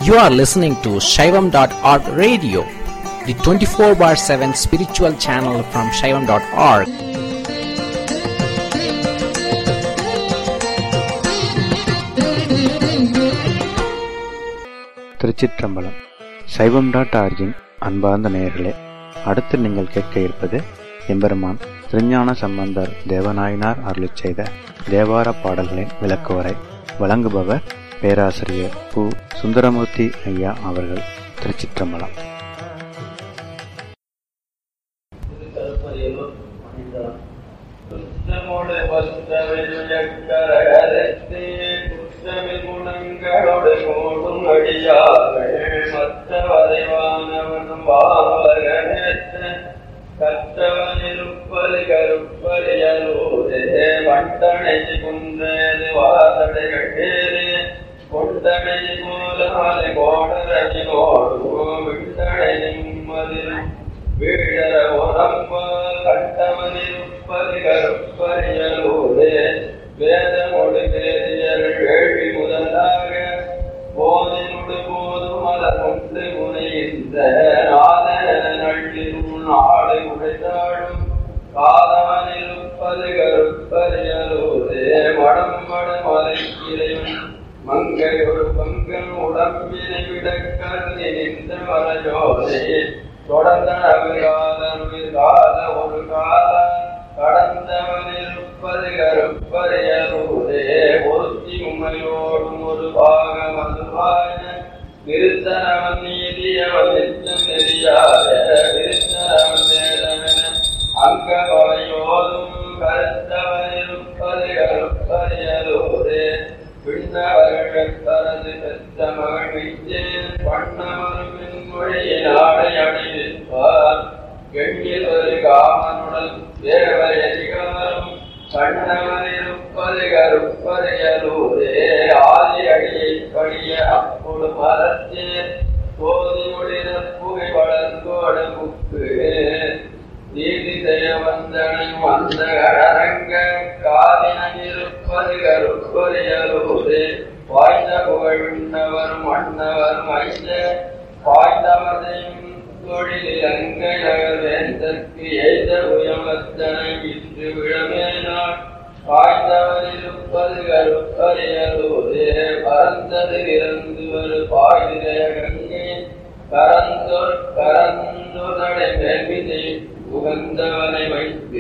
You are listening to Shaivam.org radio, the 24 bar 7 spiritual channel from Shaivam.org. திருச்சிற்றம்பலம் சைவம் dot origin அன்பார்ந்த நேயர்களே அடுத்து நீங்கள் கேட்க இருப்பது எம்பெருமான் திருஞான சம்பந்தர் தேவநாயனார் அருளிச் செய்த தேவார பாடல்களின் விளக்குவரை வழங்குபவர் பேராசிரியர் பு சுந்தரமூர்த்தி ஐயா அவர்கள் திருச்சிற்றம்பலம் குற்றமோடு வந்தவிழுக்கரகரத்தே குற்றமில் குணங்களோடு கூடும் அடியார்கள் மற்ற வரைவானவனும் வாவகனத்த கற்றவனிருப்பது கருப்பறியலூரே வண்டனை குன்றேது வாசடைகளே கொண்டனை மூலாலை கோடரவி கோடு விண்டனை நிம்மதில் வீழர உறம்பால் கண்டவனிருப்பது கருப்பறியலூரே வேதமொடு வேதியர் வேள்வி முதலாக போதினொடு போதும் மலர் கொண்டு முனைகின்ற நாதன நள்ளிரும் நாடு உடைத்தாடும் காதவனிருப்பது கருப்பறியலூரே மடம் மடம் மலைக்கிளையும் மங்கையொரு பங்கன் உடம்பினை விட கருதி நின்ற வரஜோதே தொடர்ந்தனவிராதனுயிர் கால ஒரு கால கடந்தவனிருப்பது கருப்பறியலூரே ஒருத்தி உமையோடும் ஒரு பாகம் அதுவாய நிறுத்தனவன் நீதியவன் நித்தம் நெறியாத நிறுத்தனவன் வேதமென அங்கவனையோதும் கருத்தவனிருப்பது கருப்பறியலூரே விண்ணவர்களது பெற்ற மகிழ்ச்சியில் பண்ணமருமின் மொழியின் ஆடை அணிவிப்பார் எண்ணில் ஒரு காமனுடன் தேவர் அதிகாரம் கண்ணவனிருப்பது கருப்பறையலூரே ஆதி அடியை படிய அப்பொழு மரத்தே போதி ஒளிர புகை வளர்ந்தோடு முக்கு நீதி செய்ய வந்தனை வந்த கடரங்க காதினிருப்பது கருப்பறியலூரே வாய்ந்த புகழ் விண்ணவர் மன்னவர் மைந்த வாய்ந்தவதையும் தொழிலில் அங்கை நகர் வேந்தற்கு எய்த உயமத்தனை இன்று விழமேனாள் பாய்ந்தவனிருப்பது கருப்பறியலூரே பறந்தது இறந்து வரு பாய்திரைய கங்கை கரந்தோர் கரந்தோதடை மேல்விதை உகந்தவனை வைத்து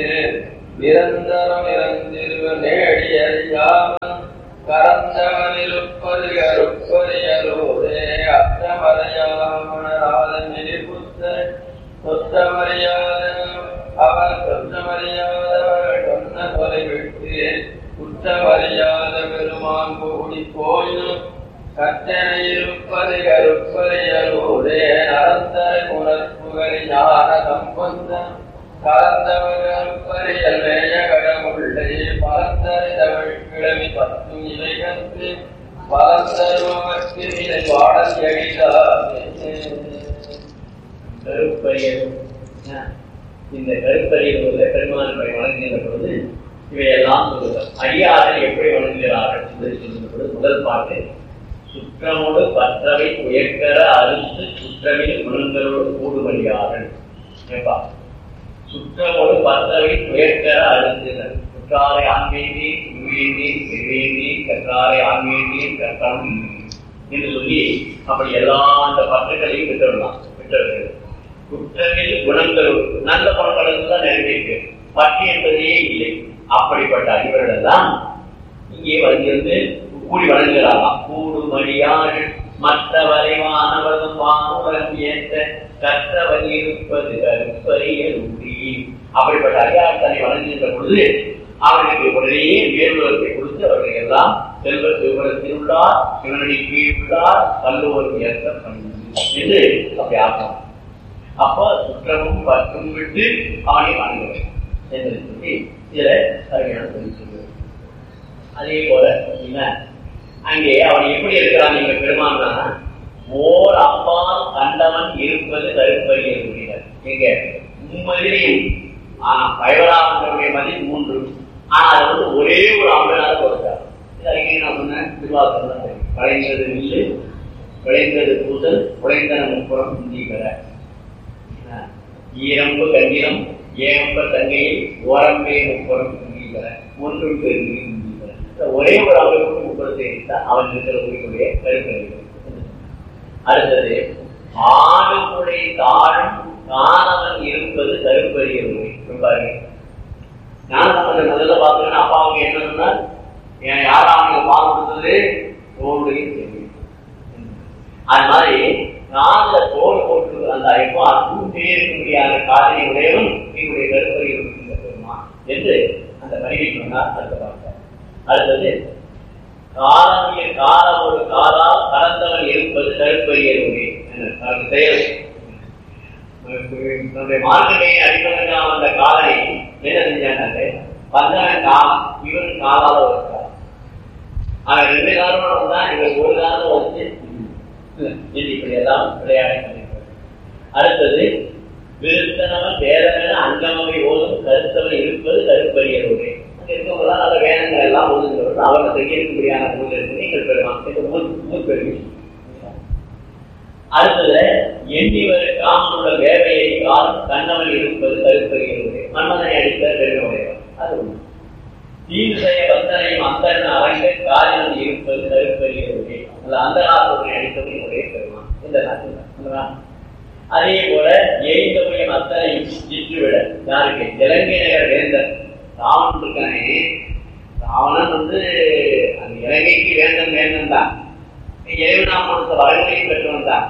நிரந்தரம் இறந்திருவ நேடி அறியாமல் கரந்தவனிருப்பது கருப்பறியலோரே அற்றமறையாமணராத நெறிபுத்த சொத்தமறியாத அவர் சொத்தமறியாதவர் சொன்ன தொலை விட்டு குற்றமறியாத பெருமான் கூடி போயினும் கற்றனை இருப்பது கருப்பறியலோரே நரந்தர குணப்புகழ் ஞான சம்பந்தம் கலந்தவர் பரியல் மேய கடமுள்ளே பலந்தரை தமிழ் கிழமை பத்தும் இலை கற்று பலந்தருவமற்கு இதை பாடல் கருப்பரியல் இந்த கருப்பரியல் பெருமான் வணங்குகின்ற பொழுது இவையெல்லாம் சொல்லுங்கள் அடியார்கள் எப்படி வணங்குகிறார்கள் என்று சொல்லுகின்ற பொழுது முதல் பாட்டு சுற்றமோடு பற்றவை உயர்கர அறுத்து சுற்றமில் குணங்களோடு கூடுமடியார்கள் ஏப்பா சுற்றமோடு பற்றவை உயர்கர அறுத்துகள் குற்றாரை ஆண்மேந்தி உண்மையேந்தி எதிரேந்தி கற்றாரை ஆண்மேந்தி கற்றம் என்று சொல்லி அப்படி எல்லா அந்த பற்றுகளையும் விட்டுடலாம் விட்டுறது குற்றமில் குணங்களோடு நல்ல குணங்கள் தான் நிறைவேற்று பற்று என்பதே இல்லை அப்படிப்பட்ட அறிவர்கள் தான் இங்கே வந்து கூடி வழங்குகிறாராம் கூடுமடியார்கள் மற்ற வரைவானவரும் வானுடன் ஏற்ற கற்றவர் இருப்பது கருப்பறியல் உரி அப்படிப்பட்ட அறியாட்டனை வழங்குகின்ற பொழுது அவர்களுக்கு உடனே வேறுவரத்தை கொடுத்து அவர்கள் எல்லாம் செல்வ சிவபுரத்தில் உள்ளார் சிவனடி கீழ் உள்ளார் கல்லூர் ஏற்ற என்று அப்படி ஆகும் அப்போ குற்றமும் பற்றும் விட்டு அவனை வணங்குவேன் என்று சொல்லி இதுல சரியான சொல்லி சொல்லுவேன் அதே போல பார்த்தீங்கன்னா அங்கே அவன் எப்படி இருக்கிறான் நீங்க பெருமானா ஓர் அப்பால் கண்டவன் இருப்பது கருப்பறிய முடியாது எங்க மும்மதிலையும் ஆனா பயவராமனுடைய மதி மூன்று ஆனா அது வந்து ஒரே ஒரு ஆம்பளாக கொடுத்தார் இது அறிக்கை நான் சொன்னேன் திருவாசகம் தான் தெரியும். கலைஞது இல்லை விளைந்தது பூசல் உழைந்தன முப்புறம் இந்தி பெற ஈரம்பு கண்ணிலம் ஏகம்ப தங்கையில் ஓரம்பே முப்புறம் இந்தி பெற மூன்று பெருங்கி இந்தி பெற இந்த ஒரே ஒரு அமைப்பு முப்புறத்தை இருந்தால் அவன் இருக்கிற உயிர்களுடைய கருத்து அடுத்தது ஆடுபுடை தாழும் காணவன் இருப்பது கருப்பறிய உரை பாருங்க ஞானசம்பந்தம் முதல்ல பார்த்தீங்கன்னா அப்பாவுக்கு என்ன சொன்னார் என் யாரா அவங்க பால் கொடுத்தது தோல்லையும் தெரியும் அது மாதிரி நான்ல தோல் போட்டு அந்த ஐப்போ அற்புதே இருக்கக்கூடிய காதலி உடையவன் எங்களுடைய கருப்பறி இருக்கின்ற பெருமா என்று அந்த மனைவி சொன்னார் அடுத்த பார்த்தார் அடுத்தது காலமில் கால ஒரு காலா கலந்தவன் இருப்பது கருப்பறிய உரை அதற்கு செயல் நம்முடைய மார்க்கெட்டை அடிப்படையாக வந்த காதலை என்ன செஞ்சாங்க வந்தவன் காலம் இவன் காலால ஒரு காலம் அவன் ரெண்டு காரணம் வந்தா இவன் ஒரு காலம் வச்சு இது இப்படி எல்லாம் விளையாடி அடுத்தது விருத்தனவன் வேதமென அங்கமவை ஓதும் கருத்தவன் இருப்பது கருப்பறியருடைய அங்க இருக்கவங்களாம் நல்ல வேதங்கள் எல்லாம் ஓதுகிறவர்கள் அவர்கள் செய்யக்கூடியான நூல் இருக்கு நீங்கள் பெறுவாங்க இந்த மூல் மூல் பெருமை அடுத்தது எண்ணிவர் காமனுள்ள வேலையை காலம் கண்ணவன் இருப்பது கருப்பறியருடைய மன்மதனை அடித்த பெருமையுடையவர் அது ஒன்று தீவு செய்ய வந்தனையும் அந்தன அரங்க காரியம் இருப்பது கருப்பறியருடைய அந்த அந்த நாட்டுடைய அடித்தவனுடைய பெருமான் இந்த நாட்டில் அதே போல எய்தவனையும் அத்தனையும் இற்றுவிட யாருக்கு இலங்கை நகர் வேந்தன் ராவணன் இருக்கானே ராவணன் வந்து அந்த இலங்கைக்கு வேந்தன் வேந்தன் தான் இறைவனாம் கொடுத்த வரங்களையும் பெற்றவன் தான்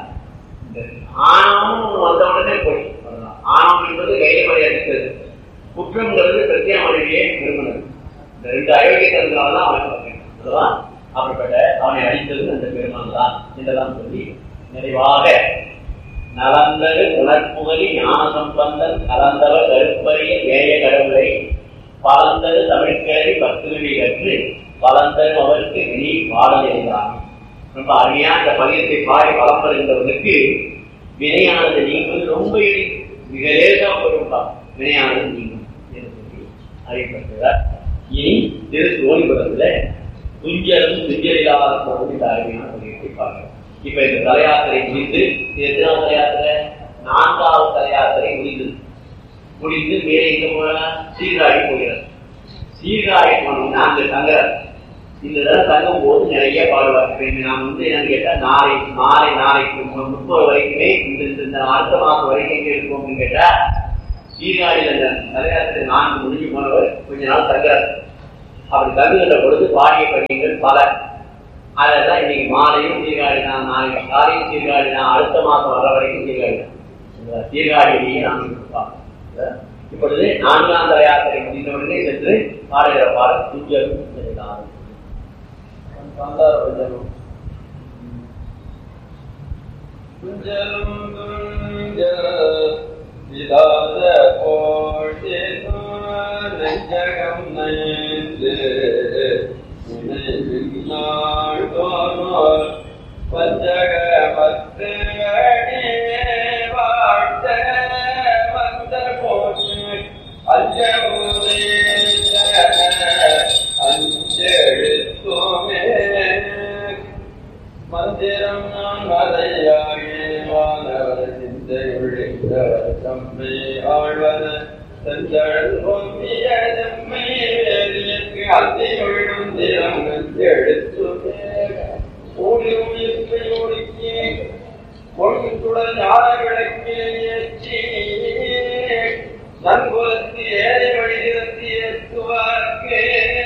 ஆணவம் வந்த உடனே போய் ஆணவம் என்பது கையமறை அடித்தது குற்றம்ங்கிறது பிரத்யாமலையே விரும்பினது இந்த ரெண்டு அயோக்கியத்தினால தான் அவன் அல்லவா அப்படிப்பட்ட அவனை அடித்தது அந்த பெருமான் தான் என்றெல்லாம் சொல்லி நிறைவாக நலந்தது உணர்ப்புகலி ஞான சம்பந்தன் கலந்தவ கருப்பறிய வேய கடவுளை பலந்தது தமிழ்கழி பத்துகளை கற்று பலந்தரும் அவருக்கு வினி பாடல் என்றான் ரொம்ப அருமையா இந்த பதியத்தை பாடி பலம் பெறுகின்றவர்களுக்கு வினையானது நீங்குவது ரொம்ப எளி மிக லேசா போயிருப்பா வினையானது நீங்கும் என்று சொல்லி அறியப்பட்டதார் இனி திரு சோழிபுரத்துல துஞ்சலும் துஞ்சலில்லாத போது இந்த அருமையான பதியத்தை பார்க்கிறோம் இப்ப இந்த தலையாத்திரை முடிந்து இது எத்தனாவது தலையாத்திரை நான்காவது தலையாத்திரை முடிந்தது முடிந்து மேலே எங்க போகலாம் சீர்காழி போகிறார் சீர்காழி போனோம்னா அங்க தங்குறார் இந்த தடவை தங்கும் போது நிறைய பாடுவார் நான் வந்து என்னன்னு கேட்டா நாளை மாலை நாளைக்கு முப்பது வரைக்குமே இந்த இந்த அடுத்த மாசம் வரைக்கும் எங்க இருக்கும் அப்படின்னு கேட்டா சீர்காழியில் அந்த தலையாத்திரை நான்கு முடிஞ்சு போனவர் கொஞ்ச நாள் தங்குறார் அப்படி தங்குகின்ற பொழுது பாடிய பதியங்கள் பல அதெல்லாம் இன்னைக்கு மாலையும் சீர்காழி தான் நாளைக்கு காலையும் சீர்காழி தான் அடுத்த மாசம் வர வரைக்கும் சீர்காழி தான் சீர்காழியிலேயே நாம் இருப்பாங்க இப்பொழுது நான்காம் தலையாத்திரை முடிந்த உடனே சென்று பாடுகிற பாடல் துஞ்சலும் செய்தார் துஞ்சலும் துஞ்சல் விதாத கோஷேனோ நெஞ்சகம் நயந்து நினைவினாள் தோனோர் பஞ்சக பத்து வாழ்த்த வந்த போஷு அஞ்சமுதே அஞ்செழுத்துமே மந்திரம் நான் மதையாகி வானவர் சிந்தை ஒழிந்தவர் தம்மை ஆழ்வர் செஞ்சழல் பொங்கிய செம்மை வேதிற்கு அத்தி ஒழிடும் திறங்கள் எழுத்துமே ஊழி உயிர்ப்பை ஒடுக்கி ஒழுங்குடன் ஞான விளக்கே ஏற்றி நன்புலத்து ஏழை வழிதிறத்தி ஏற்றுவார்க்கே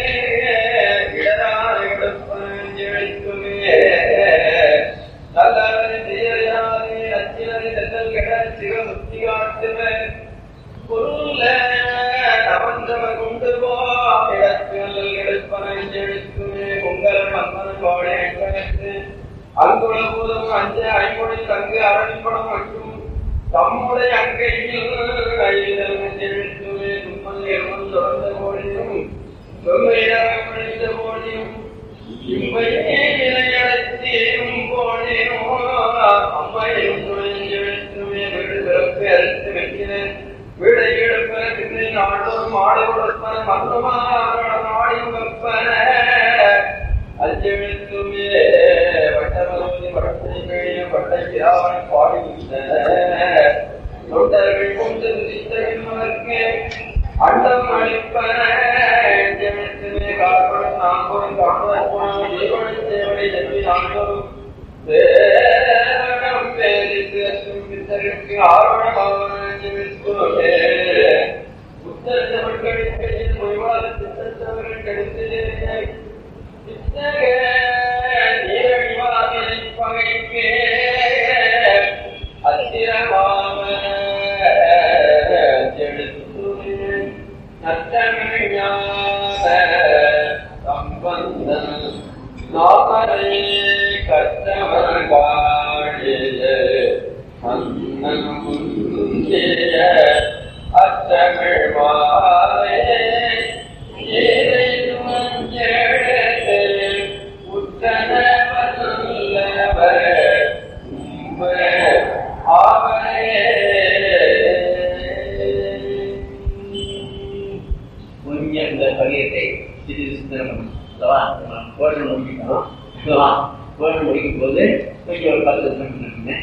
இடரான விடப்பன் எழுத்துமே நல்லவரை செய்யாதே அச்சினரை செல்லல் கெட சிவமுத்தி காட்டுவர் பொருள அவந்தவ கொண்டு போ இடத்தில் எடுப்பனை எழுத்துமே உங்கள் மன்னன் கோடை கணக்கு அங்குள பூதம் அஞ்ச ஐமொழி தங்கு அரணிப்படம் மற்றும் தம்முடைய அங்கையில் எழுத்துமே தும்மல் எருமல் தொடர்ந்த கோடியும் தொங்கையிட கோடியும் இம்மையே நிலையடத்தேனும் போனேனோ அம்மையும் எழுத்துமே வீடு பிறப்பு அறுத்து வைக்கிறேன் வீடை எடுப்பன பின்னை நாடோறும் மாடு கொடுப்பன மன்னமான நாடியும் வெப்பன அஞ்செழுத்துமே வட்டமலோதி வடத்தை பட்ட சிராவணி பாடுகின்றன தொண்டர்கள் கொண்டு விதித்தவர்க்கு அண்டம் அளிப்பன ஜெகத்திலே காப்படும் நாம்பொரும் காப்பதற்குணம் ஜீவனை தேவனை ஜென்மி நாம்பொரும் வேரணம் பேரித்து அசும் பித்தருக்கு ஆர்வணமான ஜெமிஸ்குலே புத்தர் தமிழ்களுக்கு மொழிவாத சித்தத்தவர்கள் கெடுத்து பித்தக நீரழிவாதினை பகைக்கு அத்திரமாம செடுத்து நத்தமிழான சம்பந்தம் நாமரை கத்தவர் காழிய மன்னன் முந்திய அத்தமிழ் மாலே ஏழை மஞ்சள் உத்தன வல்லவர் உம்ப கொஞ்சம் இந்த பதியத்தை சிறிது சிந்தனம் அல்லவா கோஷம் முடிக்கணும் அல்லவா கோஷம் முடிக்கும் போது கொஞ்சம் ஒரு பத்து நிமிஷம்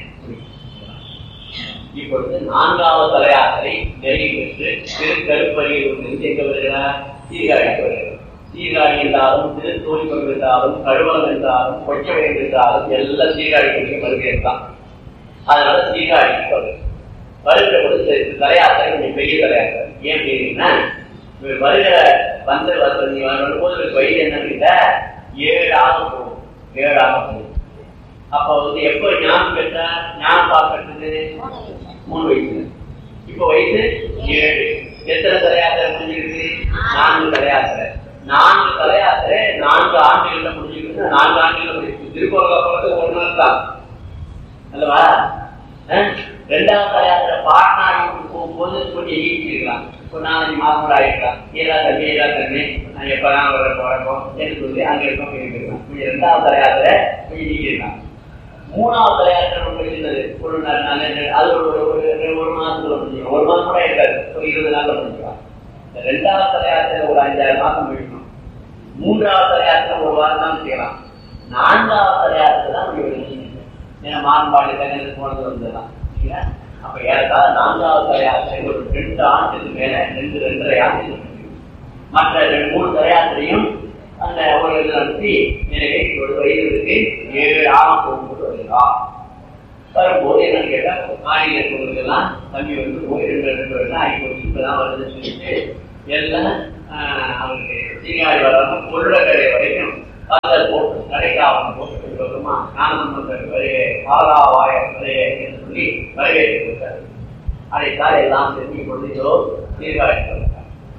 இப்பொழுது நான்காவது தலையாத்திரை நிறைவு பெற்று திருக்கருப்பறியிலிருந்து எங்க வருகிறார் சீர்காழிக்கு வருகிறார் சீர்காழி என்றாலும் திருத்தோழிபம் என்றாலும் கழுவலம் என்றாலும் கொச்சவை என்றாலும் எல்லாம் சீர்காழிக்கு வருகிறது தான் அதனால சீர்காழிக்கு வருகிறது வருகிற பொழுது இந்த தலையாத்திரை கொஞ்சம் பெரிய தலையாத்திரை ஏன் பெரியன்னா இவர் வருகிற வந்த வந்த நீ வரும்போது இவருக்கு வயது என்னன்னு கேட்டா ஏழாக போகும் ஏழாக போகும் அப்ப வந்து எப்ப ஞானம் பெற்றா ஞானம் பார்க்கறது மூணு வயசு இப்ப வயசு ஏழு எத்தனை தலையாத்திரை முடிஞ்சிருக்கு நான்கு தலையாத்திரை நான்கு தலையாத்திரை நான்கு ஆண்டுகள்ல முடிஞ்சிருக்கு நான்கு ஆண்டுகள்ல முடிஞ்சிருக்கு திருக்கோள போறது ஒரு நாள் தான் அல்லவா அஹ்? ரெண்டாவது தலையாத்திரை பாட்னாடி போகும்போது கொஞ்சம் ஈட்டிருக்கலாம் ஒரு நாலஞ்சு மாதம் கூட ஆயிருக்கலாம் ஏதா தண்ணி ஏதா தண்ணி நான் எப்பதான் வர போறப்போ என்று சொல்லி அங்க இருக்கோம் போயிருக்கலாம் கொஞ்சம் ரெண்டாவது தலையாத்திரை கொஞ்சம் ஈட்டிருக்கலாம் மூணாவது தலையாத்திரை ரொம்ப சின்னது ஒரு நாலு நாள் அது ஒரு ஒரு ஒரு- ஒரு மாசத்துல முடிஞ்சிடும் ஒரு மாதம் கூட இருக்காது ஒரு இருபது நாள்ல முடிஞ்சிடும் இந்த ரெண்டாவது தலையாத்திரை ஒரு அஞ்சாறு மாசம் முடிக்கணும் மூன்றாவது தலையாத்திரை ஒரு வாரம் தான் செய்யலாம் நான்காவது தலையாத்திரை தான் முடிவு ஏன்னா மாறுபாடு தங்கத்துக்கு போனது வந்ததுதான் சரிங்களா? அப்ப ஏறத்தாழ நான்காவது தலையாத்திரை ஒரு ரெண்டு ஆண்டுக்கு மேல ரெண்டு ரெண்டரை ஆண்டு மற்ற ரெண்டு மூணு தலையாத்திரையும் அந்த ஒரு இது நடத்தி எனவே ஒரு வயதுக்கு ஏழு ஆறாம் போகும்போது வருகிறார் வரும்போது என்னன்னு கேட்டா மாநில பொருளுக்கெல்லாம் தம்பி வந்து போய் ரெண்டு ரெண்டு வருடம் ஆகி போச்சு இப்பதான் வருதுன்னு சொல்லிட்டு எல்லாம் ஆஹ், அவருக்கு சீனியாரி வராம பொருளக்கடை வரைக்கும் காதல் போட்டு கடைக்காவணம் போட்டு அதுக்கப்புறமா ஞானசம்பந்தர் வருகை பாலாவாய வருகை என்று சொல்லி வரவேற்று கொடுத்தார் அதைத்தான் எல்லாம் தெரிஞ்சு கொண்டு சீர்காழி வந்தார்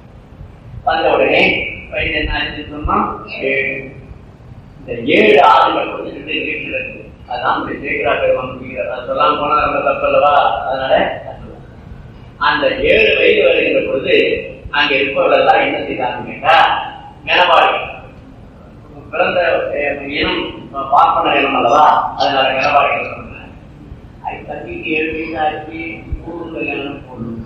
வந்த உடனே வயது என்ன ஆச்சுன்னு சொன்னா ஏழு இந்த ஏழு ஆண்டுகள் வந்து ரெண்டு வீட்டில் இருக்கு அதான் இந்த ஜெயகிரா பெருமான் முடிக்கிறார் அது சொல்லாம போனா ரொம்ப தப்பல்லவா அதனால அது சொல்றேன். அந்த ஏழு வயது வருகின்ற பொழுது அங்க இருப்பவர்களெல்லாம் என்ன செய்தாங்க கேட்டா மெனவாடி பிறந்த அஹ், இனம் அஹ், பார்ப்பன இனம் அல்லவா அதனால மெனவாடிகள் சொன்னாங்க அது தம்பிக்கு ஏழு வயசு ஆச்சு பூர்வ கல்யாணம் போடணும்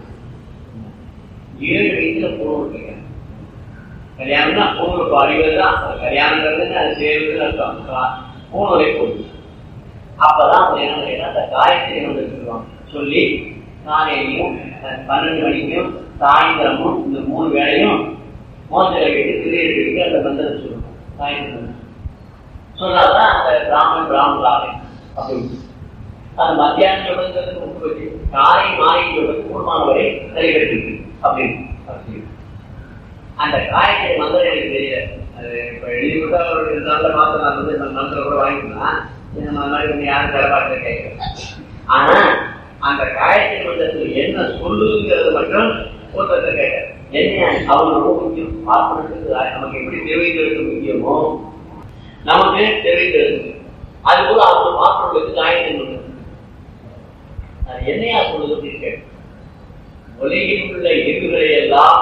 ஏழு வயசுல பூர்வ கல்யாணம் கல்யாணம்னா பூர்வ அறிவு தான் கல்யாணங்கிறது அது சேர்வுன்னு அர்த்தம் பூர்வரை போடுது அப்பதான் அவங்க என்ன செய்யணும் அந்த காயத்ரி வந்து சொல்லுவாங்க சொல்லி காலையிலையும் அஹ், பன்னெண்டு மணிக்கும் சாயந்தரமும் இந்த மூணு வேளையும் மோசங்களை கட்டி திரையிட்டு அந்த மந்திரத்தை சொல்லணும் சாயந்தரம் சொன்னாதான் அந்த பிராமணன் பிராமணாவே அப்படின்னு அது மத்தியானம் சொல்றதுக்கு முன்பு வச்சு காலை மாலை சொல்றது கூடுமான வரை சரிகட்டு அப்படின்னு அப்படின்னு. அந்த காயத்தை மந்திரம் எனக்கு தெரியல அது இப்ப எழுதி விட்டா ஒரு ரெண்டு நாள்ல மாத்திரம் நான் வந்து அந்த மந்திரம் கூட வாங்கிக்கலாம் நம்ம அந்த மாதிரி வந்து யாரும் தரப்பாட்டு கேட்கல ஆனா அந்த காயத்தை மந்திரத்தில் என்ன சொல்லுங்கிறது மட்டும் ஒருத்தர் கேட்டேன் என்ன அவங்க ரொம்ப முக்கியம் பார்ப்பனத்துக்கு நமக்கு எப்படி தெரிவிக்கிறது முக்கியமோ நமக்கு தெரிவிக்கிறது அது போல அவங்க பார்ப்பவர்களுக்கு காயத்தை சொல்லுது அது என்னையா சொல்லுது அப்படின்னு கேட்டேன் உலகில் உள்ள எதிர்களை எல்லாம்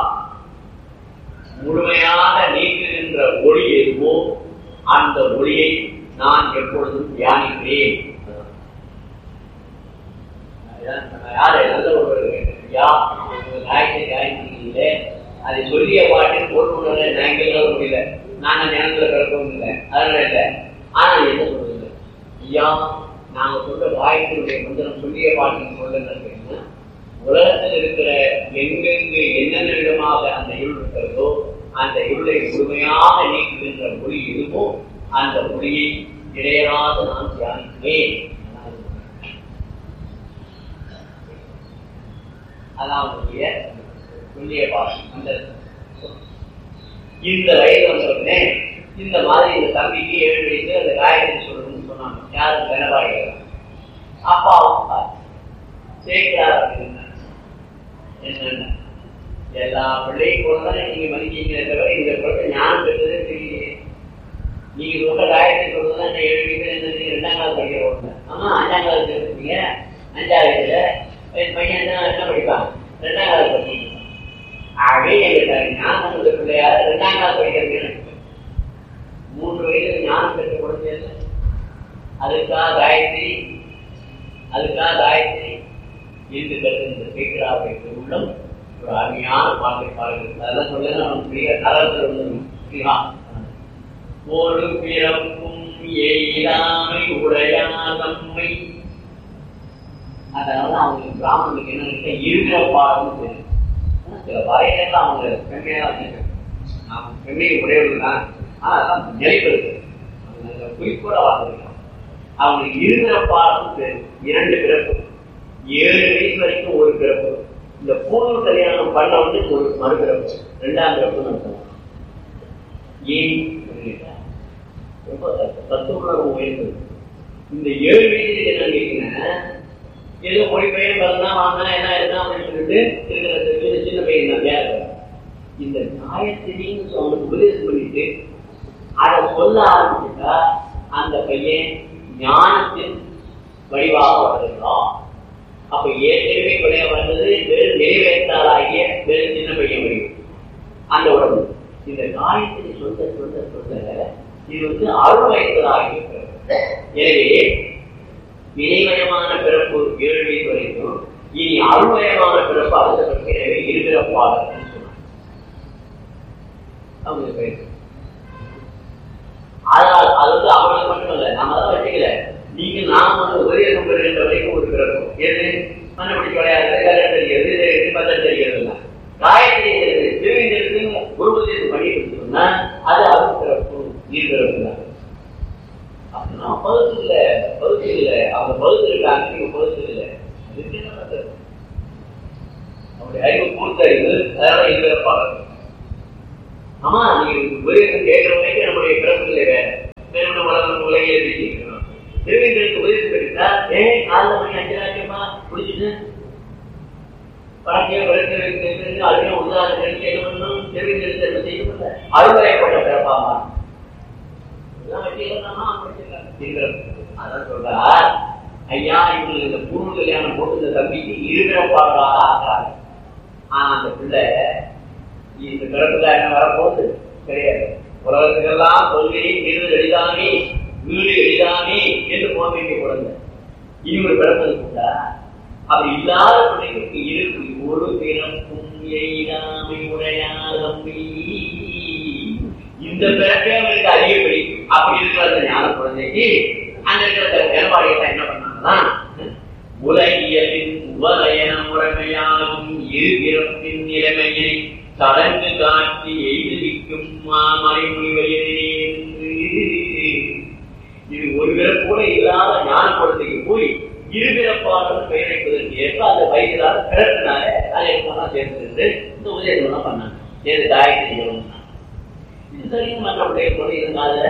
முழுமையாக நீக்குகின்ற ஒளி எதுவோ அந்த ஒளியை நான் எப்பொழுதும் தியானிக்கிறேன் யாரு நல்ல ஒரு யா நாயத்தை தியானிக்கிறீங்களே அதை சொல்லிய பாட்டில் போட்டு நாயங்கள் முடியல நாங்க ஞானத்துல கிடக்கவும் இல்லை அதனால இல்லை ஆனா என்ன சொல்றது யா நாங்க சொல்ற காயத்தினுடைய மந்திரம் சொல்லிய பாட்டின் சொல்லுங்க உலகத்தில் இருக்கிற எங்கெங்கு என்னென்ன விதமாக அந்த இருள் இருக்கிறதோ அந்த இருளை முழுமையாக நீக்குகின்ற மொழி எதுவோ அந்த மொழியை இடையராது நான் தியானிக்கிறேன் அதான் அவனுடைய சொல்லிய பாட்டி அந்த இந்த வயது வந்தவுடனே இந்த மாதிரி இந்த தம்பிக்கு ஏழு வயசு அந்த காயத்ரி சொல்லணும்னு சொன்னாங்க யாரும் கனவாடிகள் அப்பாவும் சேர்க்கிறார் அப்படின்னா என்னென்ன எல்லா பிள்ளையும் போலதானே நீங்க மதிக்கீங்களே தவிர இந்த குழந்தை ஞானம் பெற்றதே தெரியலையே நீங்க சொல்ற காயத்ரி சொல்றதுதான் இந்த ஏழு வயசுல என்ன நீங்க ரெண்டாம் கிளாஸ் படிக்கிற ஒண்ணு ஆமா அஞ்சாம் கிளாஸ் இருக்கீங்க அஞ்சாவது வயசுல என் பையன் என்ன என்ன படிப்பான் ரெண்டாம் கிளாஸ் படிக்கணும் ஆகவே எங்க ஞானம் உள்ள பிள்ளையார ரெண்டாம் கிளாஸ் படிக்கிறது மூன்று வயதில் ஞானம் பெற்ற குழந்தை இல்லை அதுக்காக காயத்ரி அதுக்காக காயத்ரி என்று கருத்து கேட்கிறாவை உள்ளம் ஒரு அருமையான பாட்டை பாடுகிறது அதெல்லாம் சொல்ல நம்ம பெரிய தரத்தில் ஒரு பிறப்பும் எய்தாமை உடையாதம்மை அதனால அவங்களுக்கு பிராமணனுக்கு என்ன இருக்கு இருக்கிற பாடம் தெரியும் சில வரையெல்லாம் அவங்க பெண்மையா வச்சிருக்காங்க பெண்மை உடையவர்கள் தான் ஆனா அதான் நிலைப்படுது குறிப்போட வாழ்ந்துருக்காங்க அவங்களுக்கு இருக்கிற பாடம் தெரியும் இரண்டு பிறப்பு ஏழு வயசு வரைக்கும் ஒரு பிறப்பு இந்த பூர்வ கல்யாணம் பண்ண வந்து ஒரு மறுபிறப்பு ரெண்டாம் பிறப்பு நடத்தணும் ஏன் ரொம்ப தத்துவம் உயர்ந்தது இந்த ஏழு வயசுக்கு என்ன கேட்டீங்கன்னா ஏதோ மொழி பையன் பிறந்தா வாங்கினா என்ன இருந்தா அப்படின்னு சொல்லிட்டு இருக்கிற சின்ன பையன் தான் வேற இந்த நியாயத்திரின்னு அவனுக்கு உபதேசம் பண்ணிட்டு அதை சொல்ல ஆரம்பிச்சுட்டா அந்த பையன் ஞானத்தின் வடிவாக வருகிறான் அப்ப ஏற்கனவே பழைய வந்தது வெறும் நிறைவேற்றாலாகிய வெறும் சின்ன பையன் வடிவம் அந்த உடம்பு இந்த காயத்தினை சொல்ல சொல்ல சொல்ல இது வந்து அருள் வைத்ததாகிய எனவே வினைமயமான பிறப்பு ஏழு வயது வரைக்கும் இனி அருள்மயமான பிறப்பு அடுத்த பிறப்பு எனவே இருபிறப்பாளர் அவங்க பேர் அதனால் அது வந்து அவங்களுக்கு மட்டும் இல்லை நாம தான் வச்சுக்கல நீங்க நாம் வந்து ஒரே நம்பர் என்ற வரைக்கும் ஒரு பிறப்பு எது மண்ணப்படி விளையாடுறது கல்யாணம் தெரிகிறது பத்திரம் தெரிகிறது காயத்ரி திருவிந்திரத்துக்கு குருபதேசம் பண்ணி கொடுத்தோம்னா அது அருள் பிறப்பு நீர் பிறப்பு தான் அப்படின்னா பகுதி இல்ல பகுதி இல்ல அவங்க பகுதி இருக்காங்க நீங்க பகுதி இல்ல அதுக்கு என்ன பண்றது அவருடைய அறிவு பூர்த்த அறிவு அதனால இருக்கிற பாடம் ஆமா நீங்க உபதேசம் கேட்கிற வரைக்கும் நம்முடைய பிறப்பில்லை வேற பெருமை வளர்ந்து உலகில் இருக்கணும் திருவேந்தருக்கு உபதேசம் கிடைத்தா ஏ நாலு மணி அஞ்சு லட்சமா குடிச்சிட்டு பழக்கையை வளர்த்து அதுவும் உதாரணம் என்ன பண்ணணும் திருவேந்தருக்கு என்ன செய்யணும் அறுவடைப்பட்ட பிறப்பாமா அதான் சொல்றார் ஐயா இவங்களுக்கு இந்த பூர்வ கல்யாணம் போட்டு இந்த தம்பிக்கு இருபிறப்பாளராக ஆகிறாங்க ஆனா அந்த பிள்ளை இந்த பிறப்புல என்ன வரப்போகுது கிடையாது உலகத்துக்கெல்லாம் சொல்லி வீடு எளிதானே வீடு எளிதானே என்று போக வேண்டிய குழந்தை இனி ஒரு பிறப்பது கூடா அப்படி இல்லாத பிள்ளைகளுக்கு இருக்கு ஒரு பிறப்பும் எய்தாமை உடையாதம்பி இந்த பிறப்பே அவருக்கு அதிகப்படி அப்படி இருக்கிற அந்த ஞான குழந்தைக்கு அங்க இருக்கிற வேறுபாடுகள் என்ன பண்ணாங்கன்னா உலகியலின் உபலயன முறைமையாகும் இரு பிறப்பின் நிலைமையை சடங்கு காட்டி எய்துவிக்கும் மாமறை இது ஒரு பிறப்பு கூட இல்லாத ஞான குழந்தைக்கு போய் இருபிறப்பாளர் பெயர் வைப்பதற்கு ஏற்ப அந்த வயதிலான பிறப்பினால அதை சேர்ந்து இந்த உதயத்தெல்லாம் பண்ணாங்க ஏது தாயத்தை சொல்லணும்னா சரியும் மற்றவருடைய பொருள் இருந்தால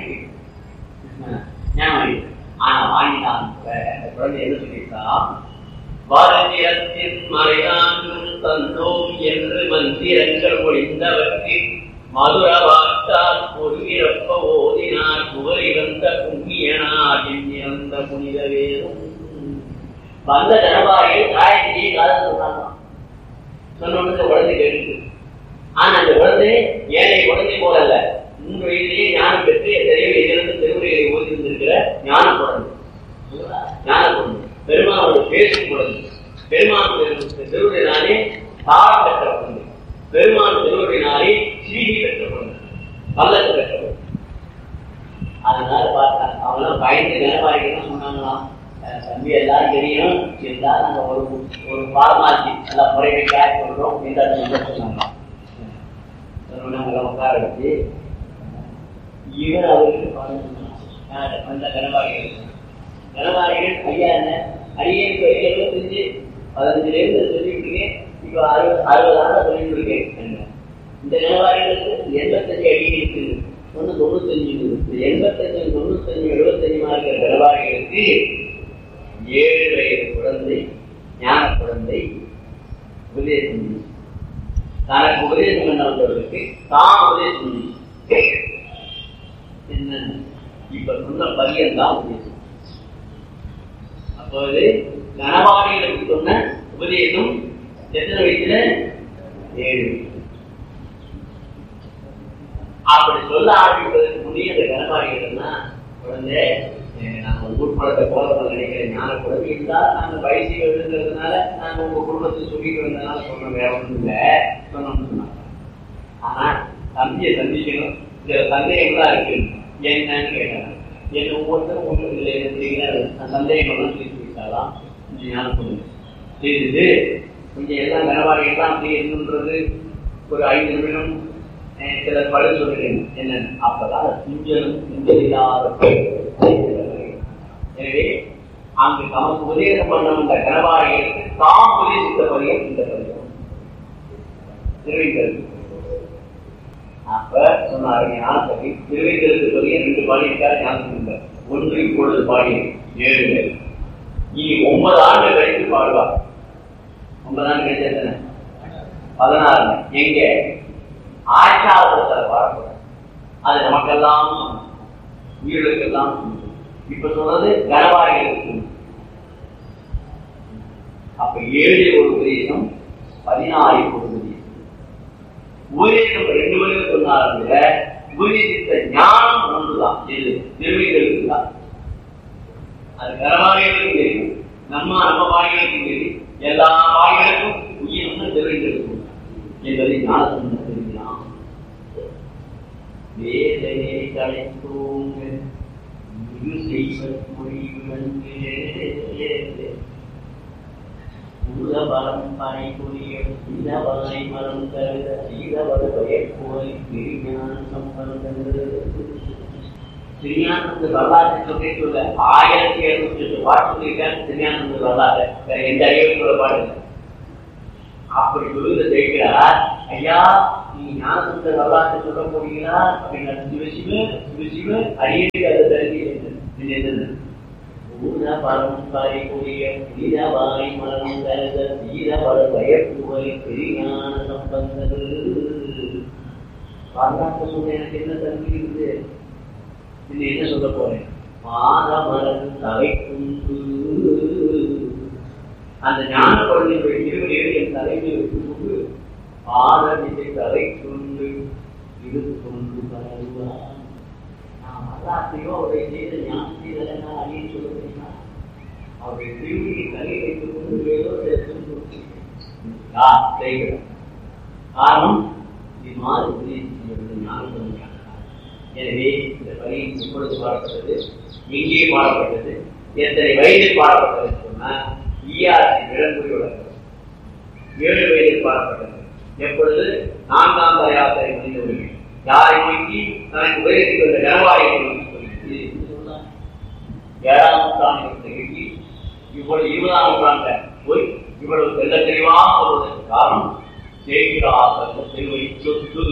ஞாபகம் ஆனா வாங்கிட்டான் அந்த குழந்தை என்ன சொல்லியிருக்கான் பாரதியத்தின் மறையாண்டும் தந்தோம் என்று மந்திரங்கள் ஒழிந்தவற்றில் மதுர வாட்டால் ஒரு இறப்ப ஓதினார் புகழ் இறந்த புண்ணியனார் இறந்த புனித வேறும் வந்த ஜனபாயை காயத்திரியை காதல் சொன்னாங்க சொன்ன குழந்தை கேட்டு ஆனா அந்த குழந்தை ஏழை குழந்தை போல அல்ல மூன்று வயதிலேயே ஞானம் பெற்று எத்தனையோ இதிலிருந்து திருமுறைகளை ஓதியிருந்திருக்கிற ஞான குழந்தை ஞான குழந்தை பெருமானோட பேசும் குழந்தை பெருமான் திருவுரையினாலே தாரம் பெற்ற குழந்தை பெருமான் திருவுரையினாலே சீடி பெற்ற குழந்தை பல்லத்து பெற்ற குழந்தை அதனால பார்த்தாங்க அவங்களாம் பயந்து நிலவாரிக்கலாம் சொன்னாங்களாம் அஹ் தம்பி எல்லாம் தெரியும் இருந்தாலும் நாங்கள் ஒரு ஒரு ஃபார்மாலிட்டி நல்லா முறையை காய் சொல்கிறோம் இந்த சொன்னாங்க சொன்னாங்க உட்கார வச்சு இவர் அவருக்கு பாருங்க அந்த கனவாடிகள் கனவாடிகள் ஐயா என்ன அடியேன் எழுபத்தஞ்சு பதினஞ்சுல இருந்து சொல்லிட்டு இருக்கேன் இப்போ அறுபது அறுபது ஆண்டா சொல்லிட்டு இருக்கேன் என்ன. இந்த கனவாடிகளுக்கு எண்பத்தஞ்சு அடி இருக்கு ஒன்று தொண்ணூத்தஞ்சு இருக்கு எண்பத்தஞ்சு தொண்ணூத்தஞ்சு எழுபத்தஞ்சு இருக்கிற கனவாடிகளுக்கு ஏழு வயது குழந்தை ஞான குழந்தை உபதேசம் பண்ணி. தனக்கு உபதேசம் பண்ண வந்தவர்களுக்கு தான் உபதேசம் பண்ணி. என்ன இப்ப சொன்ன பரியன் தான் உபதேசம் அப்போது கனவாடிகளுக்கு சொன்ன உபதேசம் எத்தனை வயசுல ஏழு அப்படி சொல்ல ஆரம்பிப்பதற்கு முன்னே அந்த கனவாடிகள்னா குழந்தை அஹ் நாங்க ஊர் பழத்தை போல போல நினைக்கிறேன் ஞான குழந்தை இருந்தால் நாங்க வயசு எழுதுங்கிறதுனால நாங்க உங்க குடும்பத்துக்கு சொல்லிட்டு வந்ததுனால சொன்னோம் வேற ஒன்றும் இல்லை சொன்னோம்னு சொன்னாங்க ஆனா தம்பியை சந்திக்கணும் இந்த சந்தேகம்லாம் இருக்கு என்னன்னு கேட்டாங்க என்ன ஒவ்வொருத்தரும் ஒன்றும் இல்லை எனக்கு தெரியாது அந்த சந்தேகங்கள்லாம் தீர்த்து விட்டாலாம் கொஞ்சம் ஞானம் கொடுங்க செய்தது கொஞ்சம் எல்லாம் நிலவாரிகள்லாம் அப்படி என்னன்றது ஒரு ஐந்து நிமிடம் அஹ், சில பதில் சொல்லுறேன் என்னன்னு அப்பதான் சிஞ்சலும் சிஞ்சலில்லாத எனவே அங்கு தமக்கு உபதேசம் பண்ண வந்த கனவாரிகளுக்கு தாம் உபதேசித்த பதியம் இந்த பதியம் திருவிக்கிறது அப்ப சொன்னாரு ஞானசபை திருவைக்கிறது சொல்லிய ரெண்டு பாடியிருக்காரு ஞானசபை ஒன்று இப்பொழுது பாடி ஏழு பேர் இனி ஒன்பது ஆண்டு கழித்து பாடுவார் ஒன்பது ஆண்டு கழிச்சு எத்தனை பதினாறு எங்க ஆச்சாரத்தில் பாடக்கூடாது அது நமக்கெல்லாம் உயிர்களுக்கெல்லாம் இப்ப சொல்றது கனவாரிகளுக்கு அப்ப ஏழு ஒரு உபதேசம் பதினாறு ஒரு உபதேசம் உபதேசம் ரெண்டு பேரும் சொன்னாங்க உபதேசித்த ஞானம் ஒன்றுதான் இது திருவிகளுக்கு தான் அது கரவாரிகளுக்கும் தெரியும் நம்ம நம்ம வாய்களுக்கும் தெரியும் எல்லா வாய்களுக்கும் உயிர்னு திருவிகளுக்கும் என்பதை ஞானசம்பந்த தெரிஞ்சான் வேதனை கலைத்தோங்க இது செய்வதற்குரிய உலகம் பனை புரிய இளவலை மரம் கருத சீதவர பயப்போய் திருஞான சம்பந்தங்கள் திருஞானந்த வரலாற்றை சொல்லி சொல்ல ஆயிரத்தி எழுநூத்தி எட்டு பாட்டு சொல்லியிருக்காங்க திருஞானந்த வரலாறு வேற எந்த அறிவு சொல்ல பாடுங்க அப்படி சொல்லுகிற ஜெயிக்கிறார் ஐயா நீ ஞானசுந்த வரலாற்றை சொல்ல போறீங்களா அப்படின்னா சிவ சிவ சிவ சிவ அடியடி அதை தெரிஞ்சு என்ன பூத பரம்பரை புரிய வீரவாய் மரம் கருத வீரவர பயப்புவை பெரியான சம்பந்தங்கள் வரலாற்று சொல்ல எனக்கு என்ன தகுதி இருக்குது இது என்ன சொல்ல போறேன் மாதமரன் தலை குண்டு அந்த ஞான குழந்தைகளுடைய இருவரையும் என் தலைமையில் வைத்துக்கொண்டு ஆரம்பித்தை தலை கொண்டு இது கொண்டு பரவுவார் நான் வரலாற்றையோ அவருடைய செய்த ஞானத்தை நான் அழிய சொல்ல முடியுமா அவருடைய திருவிழி தலை வைத்துக் கொண்டு ஏதோ சேர்த்து செய்கிறோம் காரணம் இது மாதிரி உபதேசிக்கப்பட்டது ஞானம் எனவே இந்த பணி எப்பொழுது பாடப்பட்டது எங்கே பாடப்பட்டது எத்தனை வயதில் பாடப்பட்டது சொன்னா ஈஆர்சி விளங்குறியோட ஏழு வயதில் பாடப்பட்டது எப்பொழுது நான்காம் தர யாத்திரை முடிந்தவர்கள் யாரை நோக்கி தனக்கு உபயோகித்து வந்த கனவாயை நோக்கி சொல்லிட்டு இது சொன்னார். ஏழாம் நூற்றாண்டு நிகழ்ச்சி இவ்வளவு இருபதாம் நூற்றாண்ட போய் இவ்வளவு தெல்ல தெளிவாக சொல்வதற்கு காரணம் ஜெயிக்கிறார் திருவை சொத்து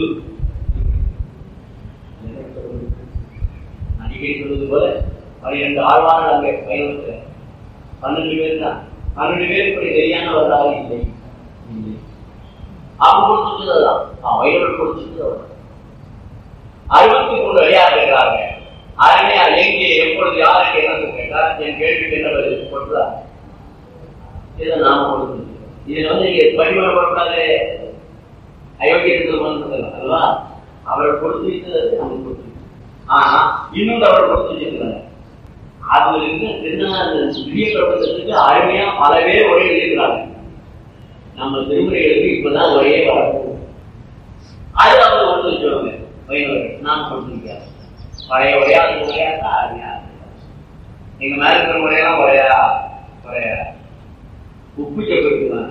அடிக்கடி சொல்வது போல பன்னிரண்டு ஆழ்வார்கள் அங்கே பயணத்தில் பன்னெண்டு பேர் தான் பன்னெண்டு பேர் இப்படி சரியானவர்களாக இல்லை இல்லை. அவங்க கொடுத்துதான் வயலோடு கொடுத்துட்டு அறுபத்தி மூணு வழியாக இருக்கிறாங்க அருமையா எங்கே எப்பொழுது யாருக்கு என்ன கேட்டா என் கேள்விக்கு என்ன பதில் கொடுத்தா இதை நாம கொடுத்து இதுல வந்து நீங்க படிவம் போடக்கூடாது அயோக்கியத்துக்கு வந்து அல்லவா அவரை கொடுத்து வைத்தது நம்ம கொடுத்து ஆனா இன்னும் அவரை கொடுத்து வச்சிருக்கிறாங்க அதுல இருந்து பெரிய பிரபஞ்சத்துக்கு அருமையா பல பேர் ஒரே எழுதியிருக்கிறாங்க நம்ம திருமுறைகளுக்கு இப்பதான் ஒரே வழக்கம் அது அவங்க கொடுத்து வச்சுருவாங்க வைணவர்கள் நாம் கொடுத்துருக்காங்க பழைய உரையாடு உரையாட்டா அருமையா எங்க மேல இருக்கிற முறையெல்லாம் முறையா முறையா உப்பு சொல்லிருக்குதான்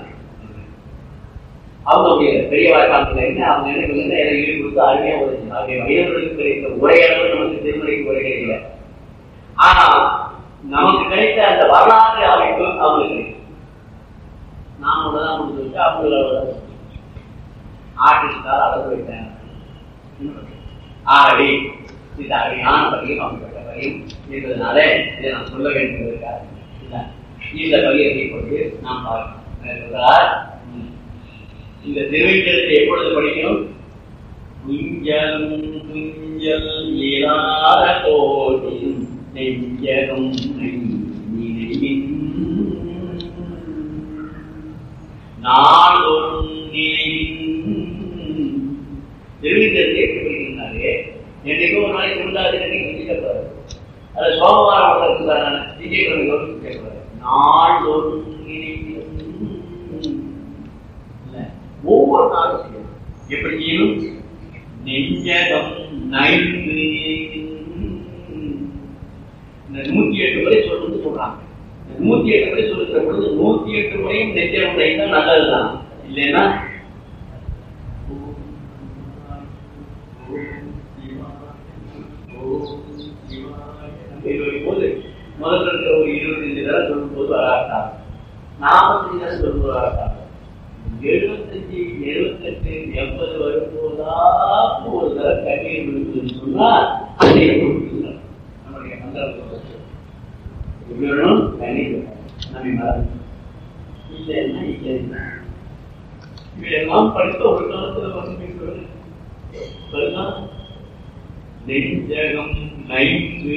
அவங்க அப்படி இல்லை. பெரிய வாய்க்காலத்துல என்ன அவங்க எனக்கு வந்து எனக்கு ஈடு கொடுத்து அருமையா உதவி அவங்க வயவர்களுக்கு கிடைத்த உரையளவு நமக்கு திருமலைக்கு உரை கிடைக்கல ஆனா நமக்கு கிடைத்த அந்த வரலாற்று அமைப்பு அவங்களுக்கு கிடைக்கும் நான் தான் முடிஞ்சு வச்சு அவங்களோட ஆர்டிஸ்டால் அளவு வைத்தேன் ஆகவே இது அருமையான பள்ளியும் அமைப்பட்ட பள்ளியும் என்பதனால இதை நான் சொல்ல வேண்டும் என்பதற்காக இல்ல, இந்த பள்ளியை கொண்டு நாம் பார்க்கிறோம் ம். இந்த திருவைக்கத்தை எப்பொழுது படிக்கணும் குஞ்சலும் குஞ்சல் இயலாத கோடி நெஞ்சகம் நினைவின் நாளொரும் நினைவின் திருவிழத்தை எப்படி படிக்கிறாரு என்னைக்கோ ஒரு நாளைக்கு முன்னாடி நிச்சயப்படுறாரு அது சோமவாரம் இருக்கிறாரு விஜயகிழமை கேட்கிறாரு நாளொரும் நினைவின் இல்ல, ஒவ்வொரு நாளும் செய்யணும் எப்படி செய்யணும் நெஞ்சகம் நைந்து இந்த நூத்தி எட்டு முறை சொல்றது சொல்றாங்க இந்த நூத்தி எட்டு முறை சொல்லுகிற பொழுது நூத்தி எட்டு முறையும் நெஞ்சகம் நைந்தா நல்லதுதான் இல்லைன்னா போது முதல்ல இருக்கிற ஒரு இருபத்தஞ்சு தடவை சொல்லும் போது வராட்டாங்க நாற்பத்தஞ்சு தடவை சொல்லும் போது வராட்டாங்க எழுபத்தஞ்சு எழுபத்தெட்டு எண்பது வரும்போதா ஒரு தடவை கண்ணீர் விழுக்குதுன்னு சொன்னா அன்னைக்கு கொடுத்துருந்தாங்க நம்முடைய மந்திரத்தை இவ்வளவு கண்ணீர் நம்ம மறந்து இல்லைன்னா இல்லைன்னா இவையெல்லாம் படித்த ஒரு காலத்துல வந்து சொல்லுங்க நெஞ்சகம் நைந்து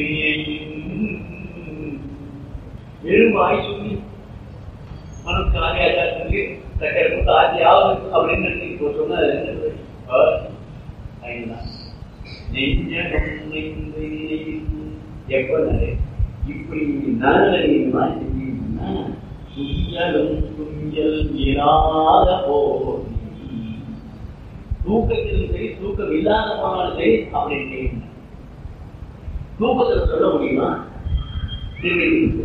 வெறுமாய் சொல்லி மனசு ஆதியாக சொல்லி சக்கரை போட்டு ஆதியாவது அப்படின்னு நினைச்சு சொன்னா அது என்னது? ஆ, ஐந்துதான். நெஞ்சகம் நைந்து எப்ப நிறைய இப்படி நல்ல செஞ்சீங்கன்னா குஞ்சலும் குஞ்சல் இராத போதி தூக்கத்திலும் சரி தூக்கம் இல்லாத போனாலும் சரி அப்படி செய்யுங்க தூக்கத்தில் சொல்ல முடியுமா திரும்பி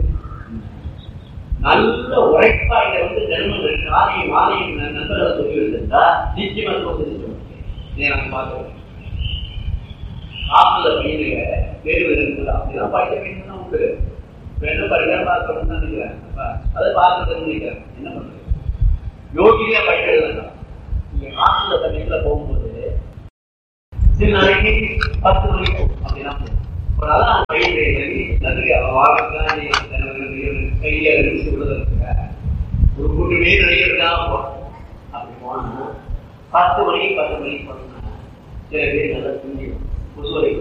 நல்ல உழைப்பா இதை வந்து ஜென்மங்கள் காலையும் மாலையும் நண்பர்களை சொல்லி வச்சிருந்தா நிச்சயமா தூக்கத்தை சொல்ல முடியும் இதை நம்ம பார்க்கிறோம் காப்புல பயிலுங்க வேறு வேறு இருக்குது அப்படிதான் படிக்க வேண்டியதுதான் உண்டு என்ன படிக்க பார்க்கணும்னு நினைக்கிறேன் அப்ப அதை பார்த்து நினைக்கிறேன் என்ன பண்றது யோகியா படிக்கிறது வேண்டாம் நீங்க காசுல தண்ணிக்குள்ள போகும்போது சில நாளைக்கு பத்து மணிக்கு போகும் அப்படின்னா போகும் ஒரு நாள் பயிர் நன்றி வாழ்க்கை கையில இருந்து விடுறதுக்கு ஒரு கூட்டமே நினைக்கிறதா அப்படி போனா பத்து மணிக்கு பத்து மணிக்கு போனா சில பேர் நல்லா தூங்கிடும் புதுவரை